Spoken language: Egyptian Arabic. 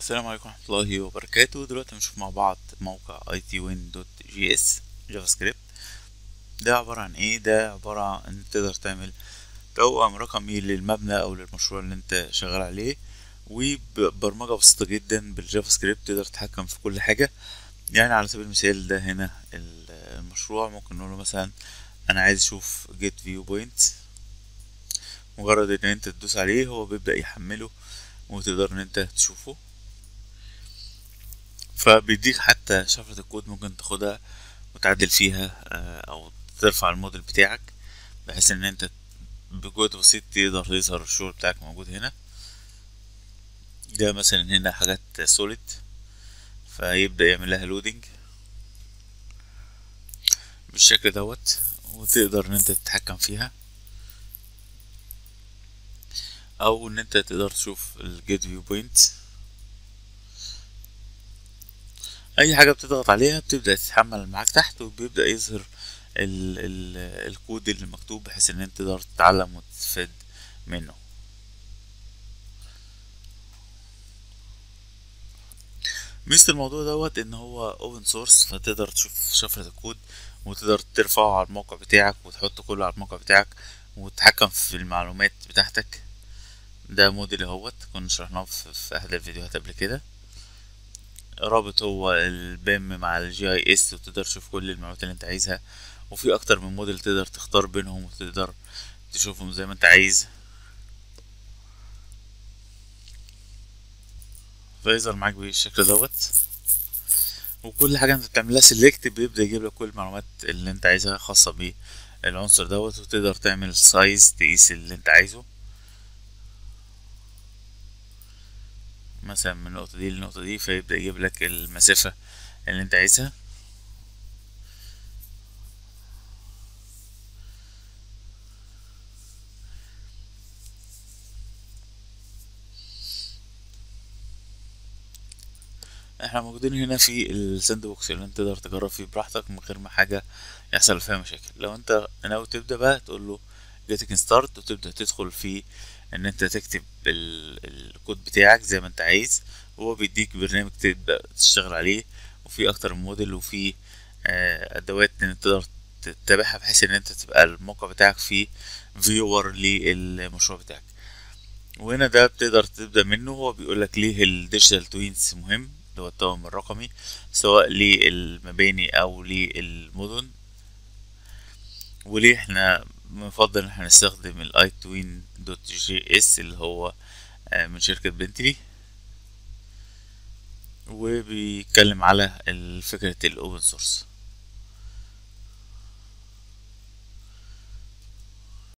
السلام عليكم ورحمة الله وبركاته دلوقتي هنشوف مع بعض موقع itwin.js جافا سكريبت ده عبارة عن ايه ده عبارة عن ان تقدر تعمل توأم رقمي للمبنى او للمشروع اللي انت شغال عليه وببرمجة بسيطة جدا بالجافا سكريبت تقدر تتحكم في كل حاجة يعني على سبيل المثال ده هنا المشروع ممكن نقوله مثلا انا عايز اشوف get view point مجرد ان انت تدوس عليه هو بيبدأ يحمله وتقدر ان انت تشوفه فبيديك حتى شفرة الكود ممكن تاخدها وتعدل فيها او ترفع الموديل بتاعك بحيث ان انت بجهد بسيط تقدر يظهر الشغل بتاعك موجود هنا ده مثلا هنا حاجات سوليد فيبدأ يعمل لها لودنج بالشكل دوت وتقدر ان انت تتحكم فيها او ان انت تقدر تشوف الجيت فيو بوينت اي حاجه بتضغط عليها بتبدا تتحمل معاك تحت وبيبدا يظهر ال ال الكود اللي مكتوب بحيث ان انت تقدر تتعلم وتستفاد منه ميزة الموضوع دوت ان هو اوبن سورس فتقدر تشوف شفرة الكود وتقدر ترفعه على الموقع بتاعك وتحطه كله على الموقع بتاعك وتتحكم في المعلومات بتاعتك ده موديل اهوت كنا شرحناه في احدى الفيديوهات قبل كده رابط هو البيم مع الجي اي اس وتقدر تشوف كل المعلومات اللي انت عايزها وفي اكتر من موديل تقدر تختار بينهم وتقدر تشوفهم زي ما انت عايز فيظهر معاك بالشكل دوت وكل حاجة انت بتعملها سيلكت بيبدأ يجيب لك كل المعلومات اللي انت عايزها خاصة بالعنصر دوت وتقدر تعمل سايز تقيس اللي انت عايزه مثلا من النقطة دي للنقطة دي فيبدأ يجيب لك المسافة اللي انت عايزها احنا موجودين هنا في الساند بوكس اللي انت تقدر تجرب فيه براحتك من غير ما حاجة يحصل فيها مشاكل لو انت ناوي تبدأ بقى تقول له جيتك ستارت وتبدأ تدخل في ان انت تكتب الكود بتاعك زي ما انت عايز هو بيديك برنامج تبدأ تشتغل عليه وفي اكتر من موديل وفي ادوات ان تقدر تتابعها بحيث ان انت تبقى الموقع بتاعك فيه فيور للمشروع بتاعك وهنا ده بتقدر تبدأ منه هو بيقول لك ليه الديجيتال توينز مهم اللي هو التوأم الرقمي سواء للمباني او للمدن وليه احنا بنفضل ان احنا نستخدم الاي توين دوت جي اس اللي هو من شركة بنتلي وبيتكلم على فكرة الاوبن سورس